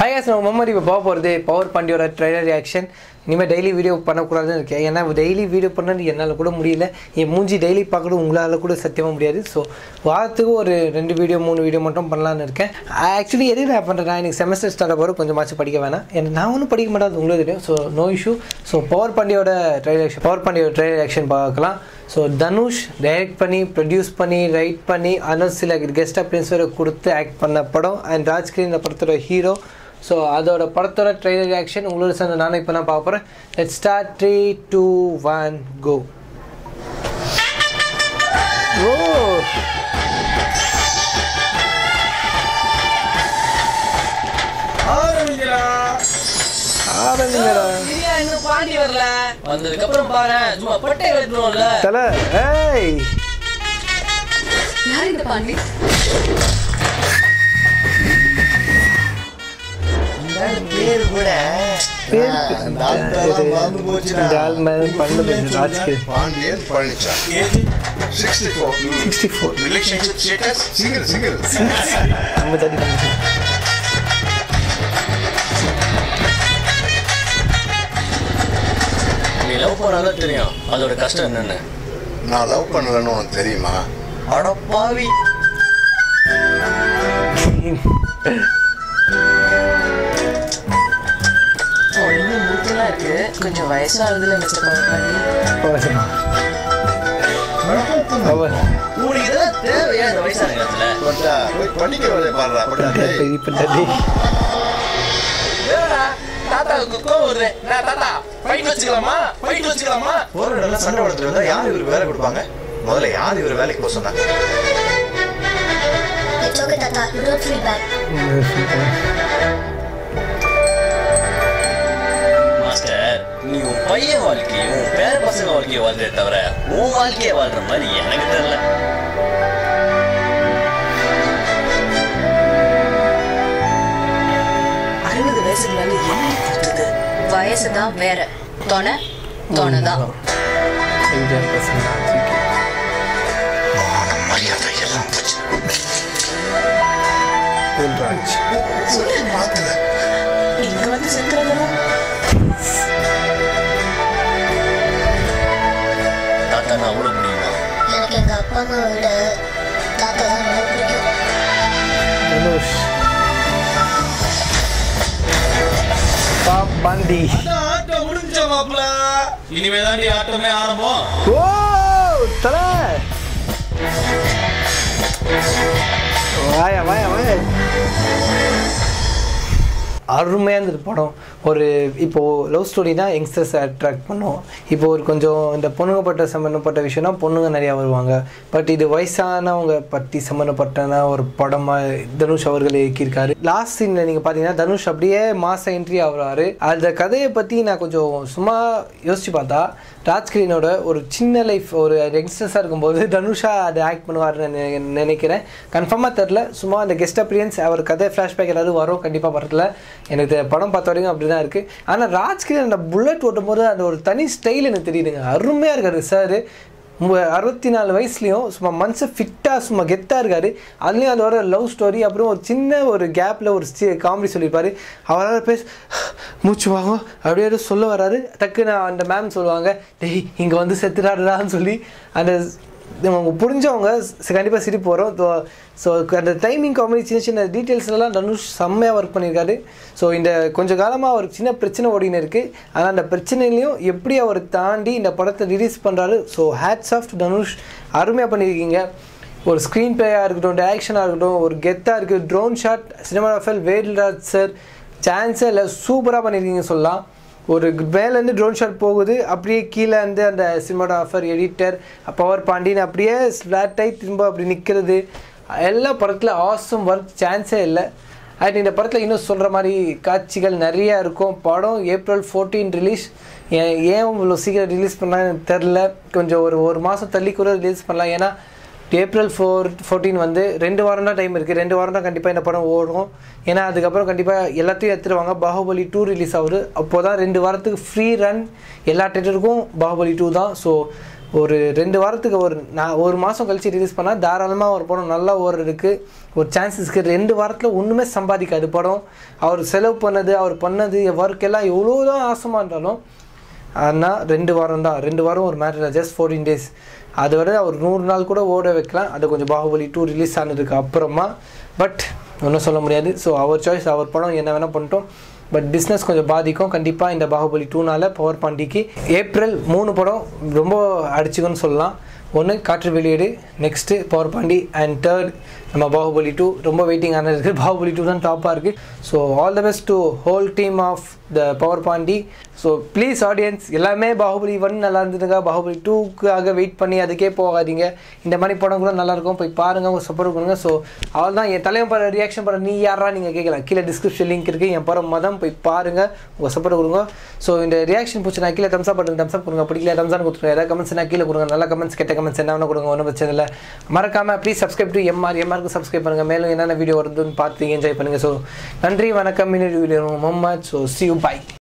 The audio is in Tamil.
ஹாய் guys, நம்ம மெமரி இப்போ போக போகிறது பவர் பாண்டியோட ட்ரைலர் ரியாக்ஷன் இனிமேல் டெய்லி வீடியோ பண்ணக்கூடாதுன்னு இருக்கேன் ஏன்னா டெய்லி வீடியோ பண்ணது என்னால் கூட முடியல என் மூஞ்சி டெய்லி பார்க்கறது உங்களால் கூட சத்தியமாக முடியாது ஸோ வாரத்துக்கு ஒரு ரெண்டு வீடியோ மூணு வீடியோ மட்டும் பண்ணலான்னு இருக்கேன் ஆக்சுவலி எது நான் பண்ணுறேன் எனக்கு செமஸ்டர் ஸ்டார்ட் ஆகிற கொஞ்சமாச்சும் படிக்க வேணாம் எனக்கு நான் ஒன்றும் படிக்க மாட்டேன் அது உங்களுக்கு தெரியும் so no issue so power பாண்டியோட ட்ரைலர் ஆக்ஷன் பவர் பாண்டியோட ட்ரைலர் ஆக்ஷன் பார்க்கலாம் ஸோ தனுஷ் டைரக்ட் பண்ணி ப்ரொடியூஸ் பண்ணி ரைட் பண்ணி ஆனால் சில கெஸ்ட் அப்பியன்ஸ் வேறு கொடுத்து ஆக்ட் பண்ண படம் அண்ட் ராஜ்கிரி இந்த படத்தோட ஹீரோ ஸோ அதோட படத்தோட ட்ரெய்லர் ரியாக்ஷன் உங்களோட சேர்ந்து நானும் இப்போ நான் பார்க்க போகிறேன் let start three two one go oh ஆரம்பிங்கடா பிரியா இன்னும் பாண்டி வரல வந்ததுக்கு அப்புறம் பாரு சும்மா பட்டை வெட்டுறோம்ல தலை ஏய் யார் இந்த பாண்டி பேரு கூட பேர் அந்த ஆட்களெல்லாம் மறந்து போச்சுடா. இந்த ஆள் மேல பண்ணது Rajkiri Pandian Palanisamy sixty four sixty four relationship status single single நம்ம தடி பண்ணி நீ லவ் பண்ணாதான் தெரியும் அதோட கஷ்டம் என்னன்னு நான் லவ் பண்ணலன்னு உனக்கு தெரியுமா அட பாவி இன்னும் மூத்தெல்லாம் இருக்கு கொஞ்சம் வயசாகுதுல மிஸ்டர் பவர் அவன் உனக்கு இதெல்லாம் தேவையா இந்த வயசான காலத்துல பட்டா போய் படிக்க வேலையை பாடுறா பட்டா டேய். பெரிய பண்ணி ஏடா, தாத்தாவுக்கு கோவம் வருது நான் தாத்தா ஃபைட் வச்சுக்கலாமா ஃபைட் வச்சுக்கலாமா போற இடம்லாம் சண்டை வளர்த்துட்டு வந்தா யார் இவர் வேலை கொடுப்பாங்க முதல்ல யார் இவர் வேலைக்கு போக சொன்னாங்க It's okay, Tata. You don't feel bad. Master நீ உன் பையன் வாழ்க்கையும் உன் பேர பசங்க வாழ்க்கையை வாழ்றதே தவிர உன் வாழ்க்கையை வாழ்ற மாதிரி எனக்கு தெரியல அறுபது வயசுக்கு மேல என்ன கொடுத்தது வயசு தான் வேற தொணை தொணை தான் எம்ஜிஆர் பசங்க மானம், மரியாதை எல்லாம் போச்சு. வேல்ராஜ் சொல்லி பார்க்கல. இங்க வந்து செத்துறதெல்லாம் தாத்தா நான் அவ்வளோ முடியுமா எனக்கு எங்க அப்பா அம்மா விட தாத்தா தான் ரொம்ப பிடிக்கும் தனுஷ் பாப் பாண்டி ஆட்டம் முடிஞ்ச மாப்ள இனிமே தான் ஆட்டமே ஆரம்பம் ஓ தல வாயா வாயா வாயா அருமையாக இருந்தது படம் ஒரு இப்போது லவ் ஸ்டோரினா யங்ஸ்டர்ஸ் அட்ராக்ட் பண்ணும் இப்போ ஒரு கொஞ்சம் இந்த பொண்ணுங்கப்பட்ட சம்மந்தப்பட்ட விஷயம்னா பொண்ணுங்க நிறையா வருவாங்க பட் இது வயசானவங்க பற்றி சம்மந்தப்பட்டன ஒரு படமாக தனுஷ் அவர்கள் இயக்கியிருக்காரு லாஸ்ட் சீனில் நீங்கள் பார்த்தீங்கன்னா தனுஷ் அப்படியே மாச என்ட்ரி ஆகுறாரு அந்த கதையை பற்றி நான் கொஞ்சம் சும்மா யோசிச்சு பார்த்தா ராஜ்கிரீனோட ஒரு சின்ன லைஃப் ஒரு யங்ஸ்டர்ஸாக இருக்கும்போது தனுஷா அதை ஆக்ட் பண்ணுவார்னு நினை- நினைக்கிறேன் கன்ஃபார்மாக தெரில சும்மா அந்த கெஸ்ட் அப்பியன்ஸ் அவர் கதை ஃப்ளாஷ்பேக் ஏதாவது வரும் கண்டிப்பாக வரல எனக்கு தெ- படம் பார்த்த வரைக்கும் அப்படி தான் இருக்குது ஆனால் ராஜ்கிரீன் அந்த புல்லட் ஓட்டும் போது அந்த ஒரு தனி ஸ்டைல் எனக்கு தெரியுதுங்க அருமையாக இருக்காரு சார் அறுபத்தி நாலு வயசுலேயும் சும்மா மனுஷன் ஃபிட்டாக சும்மா கெத்தாக இருக்காரு அதுலேயும் அதோட லவ் ஸ்டோரி அப்புறம் ஒரு சின்ன ஒரு கேப்பில் ஒரு காமெடி சொல்லியிருப்பாரு அவரால் பேச மூச்சு வாங்கும் அப்படியே ஏதோ சொல்ல வராரு டக்குன்னு அந்த மேம் சொல்லுவாங்க டேய் இங்கே வந்து செத்துடாடுறான்னு சொல்லி அந்த அவங்க புரிஞ்சவங்க கண்டிப்பாக சிரிப்பு வரும் ஸோ அந்த டைமிங் காமெடி சின்ன சின்ன டீட்டெயில்ஸ் எல்லாம் தனுஷ் செம்மையாக ஒர்க் பண்ணியிருக்காரு ஸோ இந்த கொஞ்ச காலமாக ஒரு சின்ன பிரச்சனை ஓடின்னு இருக்குது ஆனால் அந்த பிரச்சனையிலையும் எப்படி அவர் தாண்டி இந்த படத்தை ரிலீஸ் பண்ணுறாரு ஸோ ஹேட்ஸ் ஆஃப் தனுஷ் அருமையாக பண்ணியிருக்கீங்க ஒரு ஸ்க்ரீன் பிளேயாக இருக்கட்டும் டேரக்ஷனாக இருக்கட்டும் ஒரு கெத்தாக இருக்குது ட்ரோன் ஷாட் சினிமாஃபல் வேல்ராஜ் சார் சான்ஸே இல்லை சூப்பராக பண்ணியிருக்கீங்க சொல்லலாம் ஒரு மேலேருந்து ட்ரோன் ஷாட் போகுது அப்படியே கீழே இருந்து அந்த சினிமாட்டோகிராஃபர் எடிட்டர் பவர் பாண்டின்னு அப்படியே ஃப்ளாட் ஆகி திரும்ப அப்படி நிற்கிறது எல்லா படத்தில் ஆசம் ஒர்க் சான்ஸே இல்லை அண்ட் இந்த படத்தில் இன்னும் சொல்கிற மாதிரி காட்சிகள் நிறையா இருக்கும் படம் ஏப்ரல் ஃபோர்டீன் ரிலீஸ் ஏன் ஏன் இவ்வளோ சீக்கிரம் ரிலீஸ் பண்ணான்னு எனக்கு தெரில கொஞ்சம் ஒரு ஒரு மாதம் தள்ளி கூட ரிலீஸ் பண்ணலாம் ஏன்னா ஏப்ரல் ஃபோர் ஃபோர்டீன் வந்து ரெண்டு வாரம் தான் டைம் இருக்குது ரெண்டு வாரம் தான் கண்டிப்பாக இந்த படம் ஓடும் ஏன்னா அதுக்கப்புறம் கண்டிப்பாக எல்லாத்தையும் எடுத்துருவாங்க பாகுபலி டூ ரிலீஸ் ஆகுது அப்போ தான் ரெண்டு வாரத்துக்கு ஃப்ரீ ரன் எல்லா தேட்டருக்கும் பாகுபலி டூ தான் ஸோ ஒரு ரெண்டு வாரத்துக்கு ஒரு நான் ஒரு மாதம் கழிச்சு ரிலீஸ் பண்ணால் தாராளமாக ஒரு படம் நல்லா ஓடுறதுக்கு ஒரு சான்சஸ்க்கு ரெண்டு வாரத்தில் ஒன்றுமே சம்பாதிக்காது படம் அவர் செலவு பண்ணது அவர் பண்ணது ஒர்க் எல்லாம் எவ்வளோ தான் ஆசமாக இருந்தாலும் ஆனால் ரெண்டு வாரம் தான் ரெண்டு வாரம் ஒரு மேட்டர் ஜஸ்ட் ஃபோர்டீன் டேஸ் அதை விட அவர் நூறு நாள் கூட ஓட வைக்கலாம் அது கொஞ்சம் பாகுபலி டூ ரிலீஸ் ஆனதுக்கு அப்புறமா பட் ஒன்றும் சொல்ல முடியாது ஸோ அவர் சாய்ஸ் அவர் படம் என்ன வேணால் பண்ணிட்டோம் பட் பிஸ்னஸ் கொஞ்சம் பாதிக்கும் கண்டிப்பாக இந்த பாகுபலி டூனால பவர் பாண்டிக்கு ஏப்ரல் மூணு படம் ரொம்ப அடிச்சுக்குன்னு சொல்லலாம் ஒன்று காற்று வெளியீடு next power Pandi and third நம்ம பாகுபலி டூ ரொம்ப வெயிட்டிங் ஆனது இருக்குது பாகுபலி டூ தான் டாப்பாக இருக்குது so all the best to whole team of the power Pandi so please audience எல்லாமே பாகுபலி ஒன் நல்லா இருந்ததுங்க பாகுபலி டூக்காக வெயிட் பண்ணி அதுக்கே போகாதீங்க இந்த மாதிரி படம் கூட நல்லாயிருக்கும் போய் பாருங்கள் உங்கள் சப்போர்ட் பண்ணுங்க ஸோ அவள் தான் என் தலைவன் படம் ரியாக்ஷன் பண்ண நீ யாரா நீங்கள் கேட்கலாம் கீழே டிஸ்கிரிப்ஷன் லிங்க் இருக்குது என் படம் மதம் போய் பாருங்கள் உங்கள் சப்போர்ட் கொடுங்க ஸோ இந்த ரியாக்ஷன் பிடிச்சி நான் கீழே தம்ஸ் அப் பண்ணுங்க தம்ஸ் அப் கொடுங்க பிடிக்கல தம்ஸ் கொடுத்துருங்க ஏதாவது கமெண்ட்ஸ் நான் கீழே கொடுங்க நல்ல கமெண்ட்ஸ் கெட்ட கமெண்ட்ஸ் என்ன வேணா கொடுங்க ஒன்றும் பிரச்சனை இல்லை மறக்காமல் ப்ளீஸ் சப்ஸ்கிரைப் டு எம்ஆர் எம்ஆருக்கு சப்ஸ்கிரைப் பண்ணுங்கள் மேலும் என்னென்ன வீடியோ வருதுன்னு பார்த்து என்ஜாய் பண்ணுங்கள் ஸோ நன்றி வணக்கம் இன்னொரு வீடியோ மம்மத் ஸோ சி யூ பை